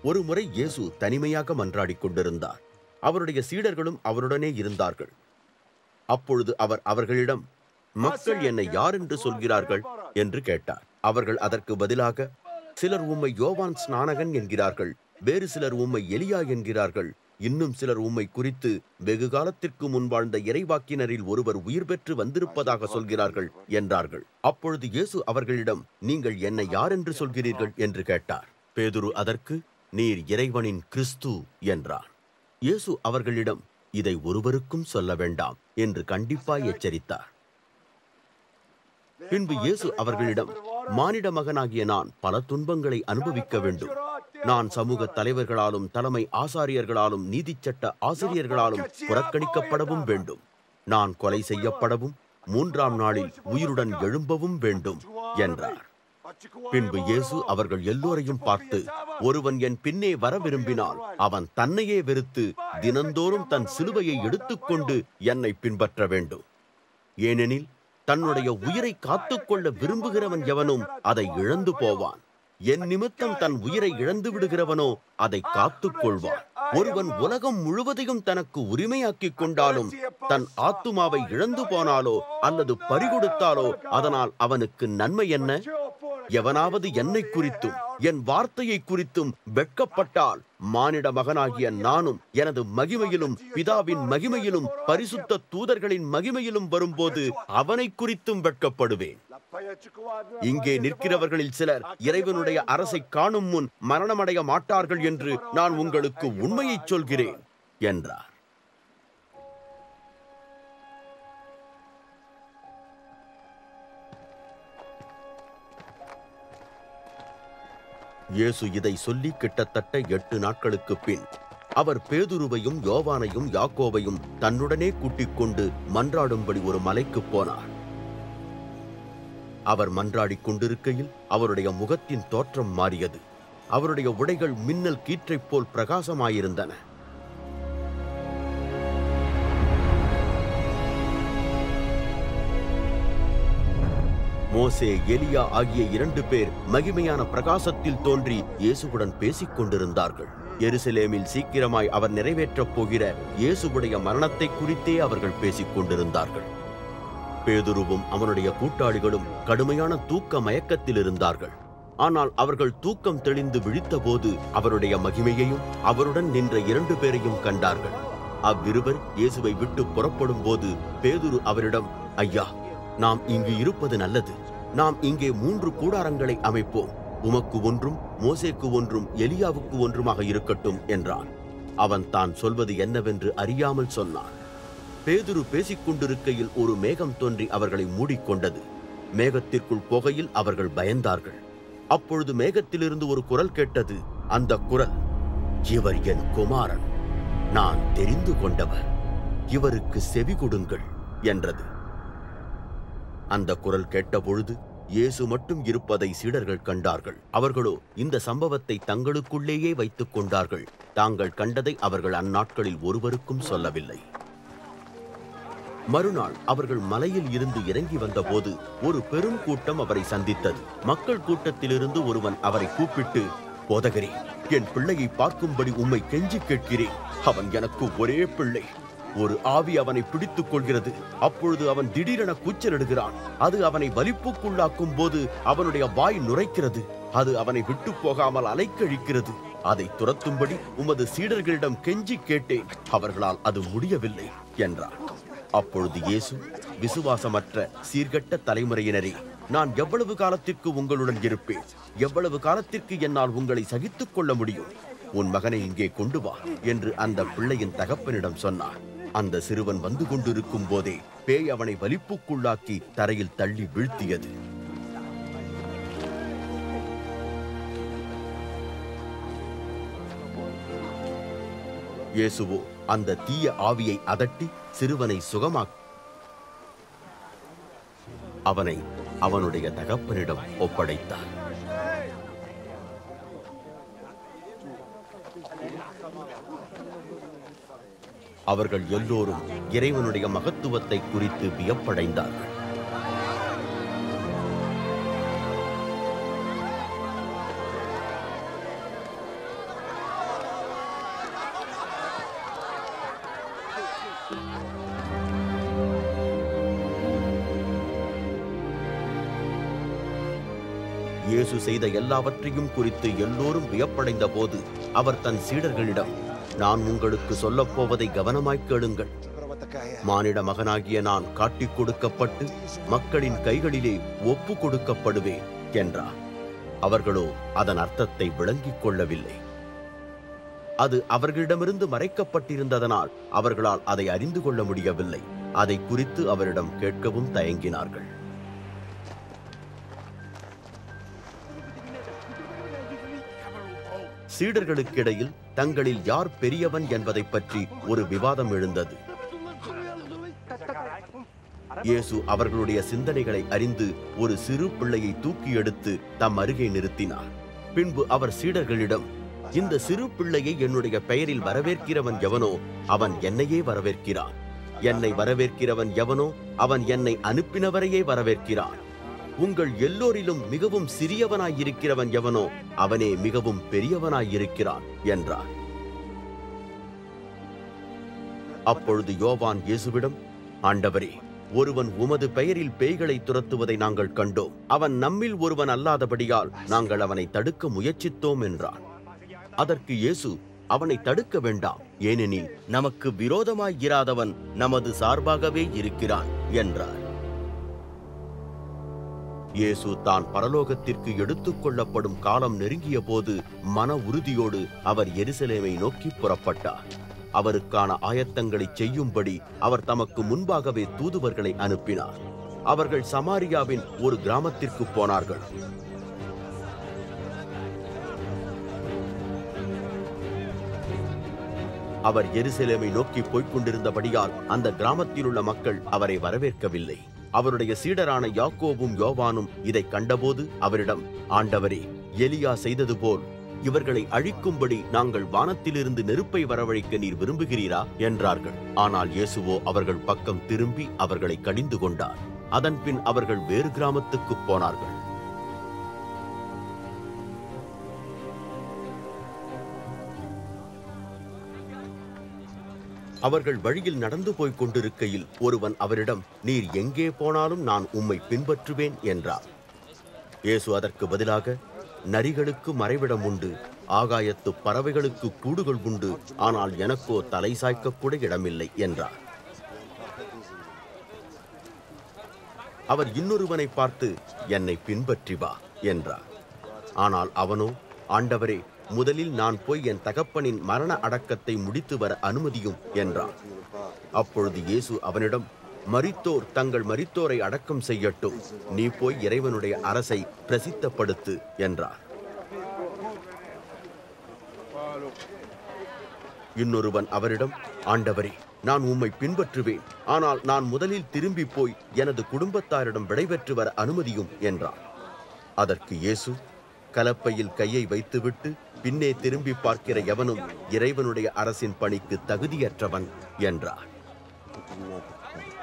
ஒருமுறை இயேசு தனிமையாக மன்றாடிக் கொண்டிருந்தார் அவருடைய சீடர்களும் அவருடனே இருந்தார்கள் அப்பொழுது அவர் அவர்களிடம் மக்கள் என்னை யார் என்று சொல்கிறார்கள் என்று கேட்டார் அவர்கள் அதற்கு பதிலாக சிலர் உம்மை யோவான் ஸ்நானகன் என்கிறார்கள் வேறு சிலர் உம்மை எலியா என்கிறார்கள் இன்னும் சிலர் உம்மை குறித்து வெகு காலத்திற்கு முன் வாழ்ந்த இறைவாக்கினரில் ஒருவர் உயிர் பெற்று வந்திருப்பதாக சொல்கிறார்கள் என்றார்கள் அப்பொழுது இயேசு அவர்களிடம் நீங்கள் என்னை யார் என்று சொல்கிறீர்கள் என்று கேட்டார் பேதுரு அதற்கு நீர் இறைவனின் கிறிஸ்து என்றார் இயேசு அவர்களிடம் இதை ஒருவருக்கும் சொல்ல வேண்டாம் என்று கண்டிப்பாய் எச்சரித்தார் பின்பு இயேசு அவர்களிடம் மானிட மகனாகிய நான் பல துன்பங்களை அனுபவிக்க வேண்டும் நான் சமூக தலைவர்களாலும் தலைமை ஆசாரியர்களாலும் நீதிச்சட்ட ஆசிரியர்களாலும் புறக்கணிக்கப்படவும் வேண்டும் நான் கொலை செய்யப்படவும் மூன்றாம் நாளில் உயிருடன் எழும்பவும் வேண்டும் என்றார் பின்பு இயேசு அவர்கள் எல்லோரையும் பார்த்து ஒருவன் என் பின்னே வர விரும்பினால் அவன் தன்னையே வெறுத்து தினந்தோறும் தன் சிலுவையை எடுத்துக்கொண்டு என்னை பின்பற்ற வேண்டும் ஏனெனில் தன்னுடைய உயிரை காத்துக்கொள்ள விரும்புகிறவன் எவனும் அதை இழந்து போவான் என் நிமித்தம் தன் உயிரை இழந்து விடுகிறவனோ அதை காத்துக் கொள்வான் ஒருவன் உலகம் முழுவதையும் தனக்கு உரிமையாக்கிக் கொண்டாலும் தன் ஆத்துமாவை இழந்து போனாலோ அல்லது பறிகொடுத்தாலோ அதனால் அவனுக்கு நன்மை என்ன எவனாவது என்னை குறித்தும் என் வார்த்தையை குறித்தும் வெட்கப்பட்டால் மானிட மகனாகிய நானும் எனது மகிமையிலும் பிதாவின் மகிமையிலும் பரிசுத்த தூதர்களின் மகிமையிலும் வரும்போது அவனை குறித்தும் வெட்கப்படுவேன் இங்கே நிற்கிறவர்களில் சிலர் இறைவனுடைய அரசை காணும் முன் மரணமடைய மாட்டார்கள் என்று நான் உங்களுக்கு உண்மையைச் சொல்கிறேன் என்றார் இயேசு இதை சொல்லி கிட்டத்தட்ட எட்டு நாட்களுக்கு பின் அவர் பேதுருவையும் யோவானையும் யாக்கோவையும் தன்னுடனே கூட்டிக் கொண்டு மன்றாடும்படி ஒரு மலைக்குப் போனார் அவர் மன்றாடிக் கொண்டிருக்கையில் அவருடைய முகத்தின் தோற்றம் மாறியது அவருடைய உடைகள் மின்னல் கீற்றைப் போல் பிரகாசமாயிருந்தன மோசே எலியா ஆகிய இரண்டு பேர் மகிமையான பிரகாசத்தில் தோன்றி இயேசுவுடன் பேசிக் கொண்டிருந்தார்கள் எருசலேமில் சீக்கிரமாய் அவர் நிறைவேற்றப் போகிற இயேசுவுடைய மரணத்தை குறித்தே அவர்கள் பேசிக் கொண்டிருந்தார்கள் பேதுருவும் அவனுடைய கூட்டாளிகளும் கடுமையான தூக்க மயக்கத்தில் இருந்தார்கள் ஆனால் அவர்கள் தூக்கம் தெளிந்து விழித்தபோது அவருடைய மகிமையையும் அவருடன் நின்ற இரண்டு பேரையும் கண்டார்கள் அவ்விருவர் இயேசுவை விட்டு புறப்படும் போது பேதுரு அவரிடம் ஐயா நாம் இங்கு இருப்பது நல்லது நாம் இங்கே மூன்று கூடாரங்களை அமைப்போம் உமக்கு ஒன்றும் மோசேக்கு ஒன்றும் எலியாவுக்கு ஒன்றுமாக இருக்கட்டும் என்றான் அவன் தான் சொல்வது என்னவென்று அறியாமல் சொன்னான் பேதுரு பேசிக் கொண்டிருக்கையில் ஒரு மேகம் தோன்றி அவர்களை மூடிக்கொண்டது மேகத்திற்குள் போகையில் அவர்கள் பயந்தார்கள் அப்பொழுது மேகத்திலிருந்து ஒரு குரல் கேட்டது அந்த குரல் இவர் என் குமாரன் நான் தெரிந்து கொண்டவர் இவருக்கு செவி கொடுங்கள் என்றது அந்த குரல் கேட்டபொழுது இயேசு மட்டும் இருப்பதை சீடர்கள் கண்டார்கள் அவர்களோ இந்த சம்பவத்தை தங்களுக்குள்ளேயே வைத்துக் கொண்டார்கள் தாங்கள் கண்டதை அவர்கள் அந்நாட்களில் ஒருவருக்கும் சொல்லவில்லை மறுநாள் அவர்கள் மலையில் இருந்து இறங்கி வந்தபோது ஒரு பெரும் கூட்டம் அவரை சந்தித்தது மக்கள் கூட்டத்திலிருந்து ஒருவன் அவரை கூப்பிட்டு போதகரே என் பிள்ளையை பார்க்கும்படி உம்மை கெஞ்சி கேட்கிறேன் அவன் எனக்கு ஒரே பிள்ளை ஒரு ஆவி அவனை பிடித்துக் கொள்கிறது அப்பொழுது அவன் திடீரென கூச்சலிடுகிறான் அது அவனை வலிப்புக்குள்ளாக்கும் போது அவனுடைய வாய் நுரைக்கிறது அது அவனை விட்டு போகாமல் அலைக்கழிக்கிறது அதை துரத்தும்படி உமது சீடர்களிடம் கெஞ்சி கேட்டேன் அவர்களால் அது முடியவில்லை என்றார் அப்பொழுது இயேசு விசுவாசமற்ற சீர்கெட்ட தலைமுறையினரே நான் எவ்வளவு காலத்திற்கு உங்களுடன் இருப்பேன் எவ்வளவு காலத்திற்கு என்னால் உங்களை சகித்துக் கொள்ள முடியும் உன் மகனை இங்கே கொண்டு வா என்று அந்த பிள்ளையின் தகப்பனிடம் சொன்னார் அந்த சிறுவன் வந்து கொண்டிருக்கும் போதே பேய் அவனை வலிப்புக்குள்ளாக்கி தரையில் தள்ளி வீழ்த்தியது இயேசுவோ அந்த தீய ஆவியை அதட்டி சிறுவனை சுகமாக் அவனை அவனுடைய தகப்பனிடம் ஒப்படைத்தார் அவர்கள் எல்லோரும் இறைவனுடைய மகத்துவத்தை குறித்து வியப்படைந்தார்கள் இயேசு செய்த எல்லாவற்றையும் குறித்து எல்லோரும் வியப்படைந்த போது அவர் தன் சீடர்களிடம் நான் உங்களுக்கு சொல்லப் போவதை கவனமாய்க் கேளுங்கள் மானிட மகனாகிய நான் காட்டிக் கொடுக்கப்பட்டு மக்களின் கைகளிலே ஒப்பு கொடுக்கப்படுவேன் என்றார் அவர்களோ அதன் அர்த்தத்தை விளங்கிக் கொள்ளவில்லை அது அவர்களிடமிருந்து மறைக்கப்பட்டிருந்ததனால் அவர்களால் அதை அறிந்து கொள்ள முடியவில்லை அதை குறித்து அவரிடம் கேட்கவும் தயங்கினார்கள் சீடர்களுக்கிடையில் தங்களில் யார் பெரியவன் என்பதைப் பற்றி ஒரு விவாதம் எழுந்தது இயேசு அவர்களுடைய சிந்தனைகளை அறிந்து ஒரு சிறு பிள்ளையை தூக்கி எடுத்து தம் அருகே நிறுத்தினார் பின்பு அவர் சீடர்களிடம் இந்த சிறு பிள்ளையை என்னுடைய பெயரில் வரவேற்கிறவன் எவனோ அவன் என்னையே வரவேற்கிறான் என்னை வரவேற்கிறவன் எவனோ அவன் என்னை அனுப்பினவரையே வரவேற்கிறான் உங்கள் எல்லோரிலும் மிகவும் சிறியவனாயிருக்கிறவன் எவனோ அவனே மிகவும் பெரியவனாயிருக்கிறான் என்றார் அப்பொழுது யோவான் இயேசுவிடம் ஆண்டவரே ஒருவன் உமது பெயரில் பேய்களை துரத்துவதை நாங்கள் கண்டோம் அவன் நம்மில் ஒருவன் அல்லாதபடியால் நாங்கள் அவனை தடுக்க முயற்சித்தோம் என்றான் அதற்கு இயேசு அவனை தடுக்க வேண்டாம் ஏனெனில் நமக்கு விரோதமாய் இராதவன் நமது சார்பாகவே இருக்கிறான் என்றார் இயேசு தான் பரலோகத்திற்கு எடுத்துக் கொள்ளப்படும் காலம் நெருங்கிய போது மன உறுதியோடு அவர் எருசலேமை நோக்கி புறப்பட்டார் அவருக்கான ஆயத்தங்களை செய்யும்படி அவர் தமக்கு முன்பாகவே தூதுவர்களை அனுப்பினார் அவர்கள் சமாரியாவின் ஒரு கிராமத்திற்கு போனார்கள் அவர் எருசலேமை நோக்கி போய்க் கொண்டிருந்தபடியால் அந்த கிராமத்தில் உள்ள மக்கள் அவரை வரவேற்கவில்லை அவருடைய சீடரான யாக்கோபும் யோவானும் இதை கண்டபோது அவரிடம் ஆண்டவரே எலியா செய்தது போல் இவர்களை அழிக்கும்படி நாங்கள் வானத்திலிருந்து நெருப்பை வரவழைக்க நீர் விரும்புகிறீரா என்றார்கள் ஆனால் இயேசுவோ அவர்கள் பக்கம் திரும்பி அவர்களை கடிந்து கொண்டார் அதன்பின் அவர்கள் வேறு கிராமத்துக்குப் போனார்கள் அவர்கள் வழியில் நடந்து போய்க் கொண்டிருக்கையில் ஒருவன் அவரிடம் நீர் எங்கே போனாலும் நான் உம்மை பின்பற்றுவேன் என்றார் இயேசு அதற்கு பதிலாக நரிகளுக்கு மறைவிடம் உண்டு ஆகாயத்து பறவைகளுக்கு கூடுகள் உண்டு ஆனால் எனக்கோ தலை சாய்க்க கூட இடமில்லை என்றார் அவர் இன்னொருவனை பார்த்து என்னை பின்பற்றி வா என்றார் ஆனால் அவனோ ஆண்டவரே முதலில் நான் போய் என் தகப்பனின் மரண அடக்கத்தை முடித்து வர அனுமதியும் என்றான் அப்பொழுது இயேசு அவனிடம் மரித்தோர் தங்கள் மரித்தோரை அடக்கம் செய்யட்டும் நீ போய் இறைவனுடைய அரசை பிரசித்தப்படுத்து என்றார் இன்னொருவன் அவரிடம் ஆண்டவரே நான் உம்மை பின்பற்றுவேன் ஆனால் நான் முதலில் திரும்பி போய் எனது குடும்பத்தாரிடம் விடைபெற்று வர அனுமதியும் என்றான் அதற்கு இயேசு கலப்பையில் கையை வைத்துவிட்டு பின்னே திரும்பி பார்க்கிற எவனும் இறைவனுடைய அரசின் பணிக்கு தகுதியற்றவன் என்றார்